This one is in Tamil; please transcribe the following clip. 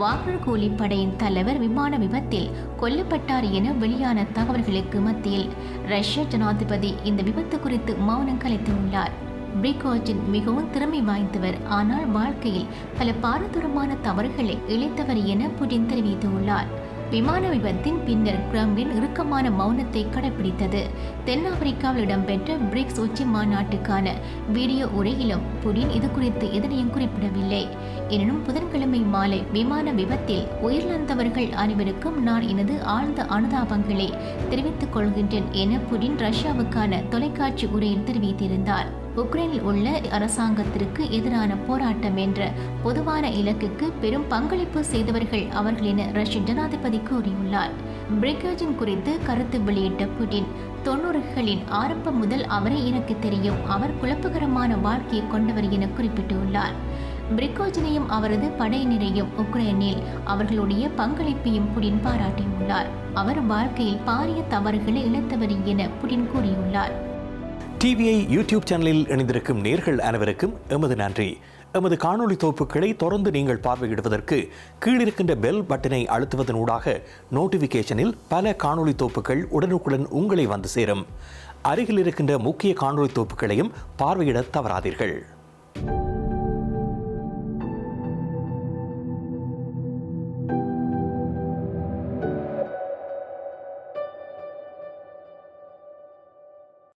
வாகர் கூலிப்படையின் தலைவர் விமான விபத்தில் கொல்லப்பட்டார் என வெளியான தகவல்களுக்கு மத்தியில் ரஷ்ய ஜனாதிபதி இந்த விபத்து குறித்து மௌனம் கலைத்துள்ளார் பிரிகோஜின் மிகவும் திறமை வாய்ந்தவர் ஆனால் வாழ்க்கையில் பல பாரதூரமான தவறுகளை இழைத்தவர் என புடின் தெரிவித்துள்ளார் விமான விபத்தின் பின்னர் கிரம்லின் இறுக்கமான மௌனத்தை கடைபிடித்தது தென்னாப்பிரிக்காவில் இடம்பெற்ற பிரிக்ஸ் உச்சி மாநாட்டுக்கான வீடியோ உரையிலும் புடின் இது குறித்து எதனையும் குறிப்பிடவில்லை எனினும் புதன்கிழமை மாலை விமான விபத்தில் உயிரிழந்தவர்கள் அனைவருக்கும் நான் எனது ஆழ்ந்த அனுதாபங்களை தெரிவித்துக் கொள்கின்றேன் என புடின் ரஷ்யாவுக்கான தொலைக்காட்சி உரையில் தெரிவித்திருந்தார் உக்ரைனில் உள்ள அரசாங்கத்திற்கு எதிரான போராட்டம் என்ற பொதுவான இலக்குக்கு பெரும் பங்களிப்பு செய்தவர்கள் அவர்கள் என ரஷ்ய ஜனாதிபதி கூறியுள்ளார் பிரிகேஜின் குறித்து கருத்து வெளியிட்ட புடின் தொன்னூறுகளின் ஆரம்பம் முதல் அவரை எனக்கு தெரியும் அவர் குழப்பகரமான வாழ்க்கையை கொண்டவர் என குறிப்பிட்டுள்ளார் பிரிகோஜினையும் அவரது படையினரையும் உக்ரைனில் அவர்களுடைய பங்களிப்பையும் புடின் பாராட்டியுள்ளார் அவர் வாழ்க்கையில் பாரிய தவறுகளை இழந்தவர் என புடின் கூறியுள்ளார் டிவிஐ யூடியூப் சேனலில் இணைந்திருக்கும் நேர்கள் அனைவருக்கும் எமது நன்றி எமது காணொளி தொகுப்புகளை தொடர்ந்து நீங்கள் பார்வையிடுவதற்கு கீழிருக்கின்ற பெல் பட்டனை அழுத்துவதனூடாக நோட்டிஃபிகேஷனில் பல காணொளி தொகுப்புகள் உடனுக்குடன் உங்களை வந்து சேரும் அருகில் இருக்கின்ற முக்கிய காணொளி தொகுப்புகளையும் பார்வையிட தவறாதீர்கள்